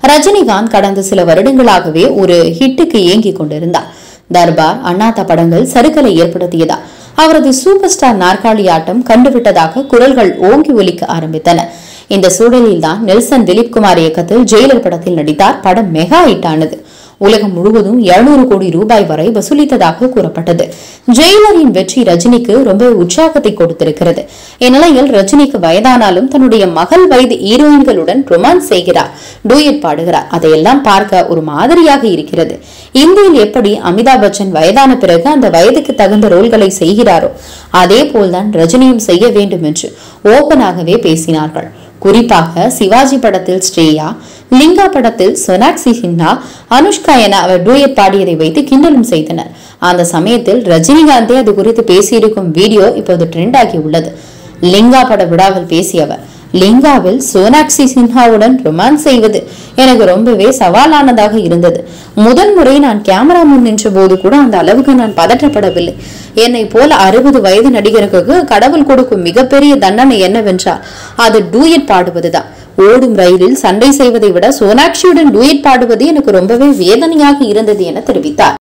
ரஜினிகாந்த் கடந்த சில வருடங்களாகவே ஒரு ஹிட்டுக்கு ஏங்கிக் கொண்டிருந்தார் தர்பார் அண்ணாத்த படங்கள் சறுக்கலை ஏற்படுத்தியதா அவரது சூப்பர் ஸ்டார் நாற்காலி ஆட்டம் கண்டுவிட்டதாக குரல்கள் ஓங்கி ஒலிக்க ஆரம்பித்தன இந்த சூழலில்தான் நெல்சன் திலீப் குமார் இயக்கத்தில் ஜெயிலர் படத்தில் நடித்தார் படம் மெகா ஹிட் ஆனது உலகம் முழுவதும் 700 கோடி ரூபாய் வரை வசூலித்ததாக கூறப்பட்டது ஜெயிலரின் வெற்றி ரஜினிக்கு ரொம்ப உற்சாகத்தை கொடுத்திருக்கிறது இந்நிலையில் ரஜினிக்கு வயதானாலும் தன்னுடைய மகள் வயது ஹீரோயின்களுடன் ரொமான்ஸ் செய்கிறார் டூயட் பாடுகிறார் அதையெல்லாம் பார்க்க ஒரு மாதிரியாக இருக்கிறது இந்தியில் எப்படி அமிதாப் பச்சன் வயதான பிறகு அந்த வயதுக்கு தகுந்த ரோல்களை செய்கிறாரோ அதே போல்தான் ரஜினியும் செய்ய வேண்டும் என்று ஓபனாகவே பேசினார்கள் குறிப்பாக சிவாஜி படத்தில் ஸ்ரேயா லிங்கா படத்தில் சோனாக்சி சின்ஹா அனுஷ்கா என அவர் டூயட் பாடியதை வைத்து கிண்டலும் செய்தனர் அந்த சமயத்தில் ரஜினிகாந்தே அது குறித்து பேசியிருக்கும் வீடியோ இப்போது ட்ரெண்ட் ஆகி உள்ளது லிங்கா பட விழாவில் பேசியவர் லிங்காவில் சோனாக்சி சின்ஹாவுடன் ரொமான்ஸ் செய்வது எனக்கு ரொம்பவே சவாலானதாக இருந்தது முதல் முறை நான் கேமரா முன் நின்ற போது கூட அந்த அளவுக்கு நான் பதற்றப்படவில்லை என்னை போல அறுபது வயது நடிகருக்கு கடவுள் கொடுக்கும் மிகப்பெரிய தண்டனை என்னவென்றால் அது டூயட் பாடுவதுதான் ஓடும் ரயிலில் சண்டை செய்வதை விட சோனாக்ஷியுடன் டூயட் பாடுவது எனக்கு ரொம்பவே வேதனையாக இருந்தது என தெரிவித்தார்